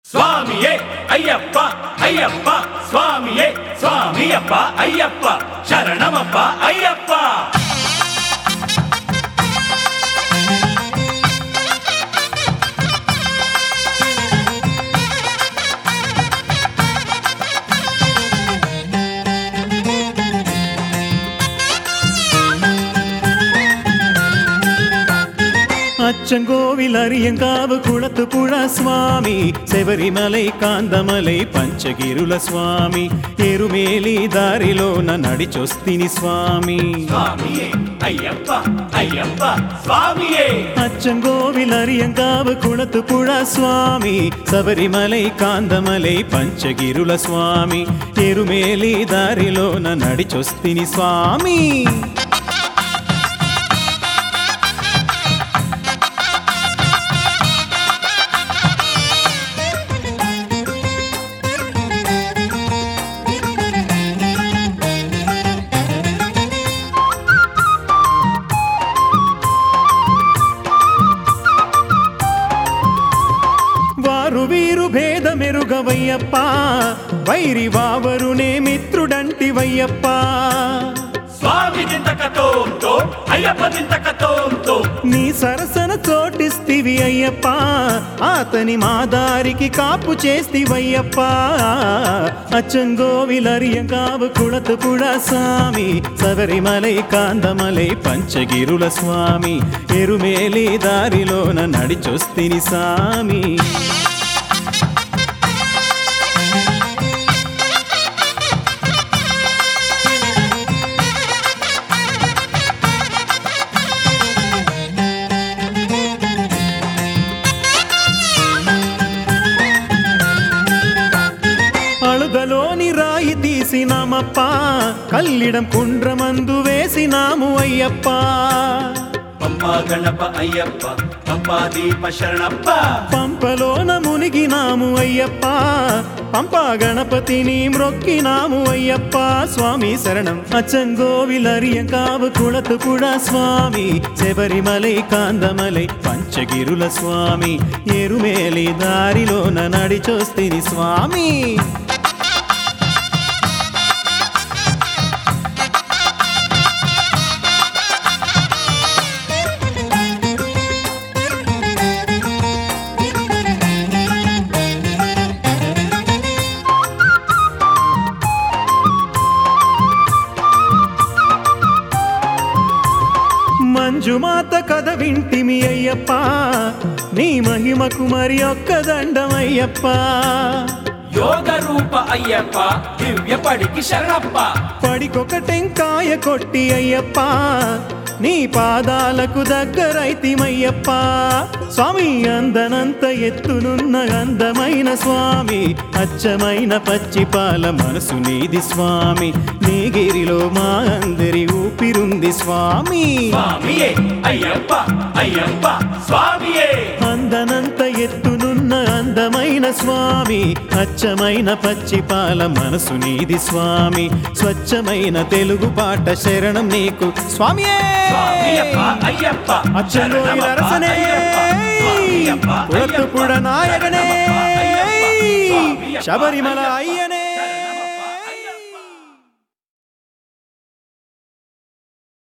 స్వామియే అయ్యప్ప అయ్యప్ప స్వామియే స్వామియప్ప అయ్యప్ప శరణమప్ప అయ్యప్ప அச்சங்கோவில் அரியங்காவு குளத்துப்புழ சுவாமி శబరిమలై కాందమలై పంచగిరుల స్వామి ఎరుమేలి దారిలోన నడిచొస్తిని స్వామి స్వామియే అయ్యప్ప అయ్యప్ప స్వామియే அச்சங்கோவில் அரியங்காவு குளத்துப்புழ சுவாமி శబరిమలై కాందమలై పంచగిరుల స్వామి ఎరుమేలి దారిలోన నడిచొస్తిని స్వామి వారు వీరు భేదమెరుగవయ్యప్ప వైరి వావరునే మిత్రుడంటివయ్యప్ప స్వామి దింతకతోంతో అయ్యప్ప దింతకతోంతో నీ సరసన చోటిస్తివి అయ్యప్ప అతని మా దారికి కాపు చేస్తివయ్యప్ప అచ్చంగోవిలరియంగావు కుళతు కూడా స్వామి శబరిమలై కాందమలై పంచగిరుల స్వామి ఎరుమేలి దారిలోన నడిచొస్తిని సామి అಳುగలోని రాయి తీసినామప్ప కల్లిడం కుండ్రమందు వేసినాము అయ్యప్ప పంపా గణప అయ్యప్ప పంపా దీప శరణప్ప పంపలోన మునిగినాము అయ్యప్ప పంపా గణపతిని మ్రొక్కినాము అయ్యప్ప స్వామి శరణం అచ్చంగోవిలరియంకావు కుళతు కూడా స్వామి శబరిమలై కాందమలై పంచగిరుల స్వామి ఎరుమేలి దారిలోన నడిచొస్తిని స్వామి మంజుమాత కథ వింటిమి అయ్యప్ప నీ మహిమకు మరి ఒక్క దండమయ్యప్ప యోగ రూప అయ్యప్ప దివ్య పడికి శరణప్ప పడికొక టెంకాయ కొట్టి అయ్యప్ప నీ పాదాలకు దగ్గరైతిమయ్యప్ప స్వామి అందనంత ఎత్తునున్న అందమైన స్వామి అచ్చమైన పచ్చిపాల మనసు నీది స్వామి నీగిరిలో మా అందరి ఊపిరుంది స్వామి స్వామియే అయ్యప్ప అయ్యప్ప స్వామియే అందనంత ఎత్తునున్న అందమైన స్వామి అచ్చమైన పచ్చిపాల మనసు నీది స్వామి స్వచ్ఛమైన తెలుగు పాట శరణం నీకు స్వామియే స్వామియప్ప అయ్యప్ప అచ్చలో శరణమప్ప అరసనే అయ్యప్ప. స్వామియప్ప పుడతు అయ్యప్ప. పుడ నాయకనే శరణమప్ప అయ్యప్ప. స్వామియప్ప శబరిమల అయ్యప్ప. అయ్యనే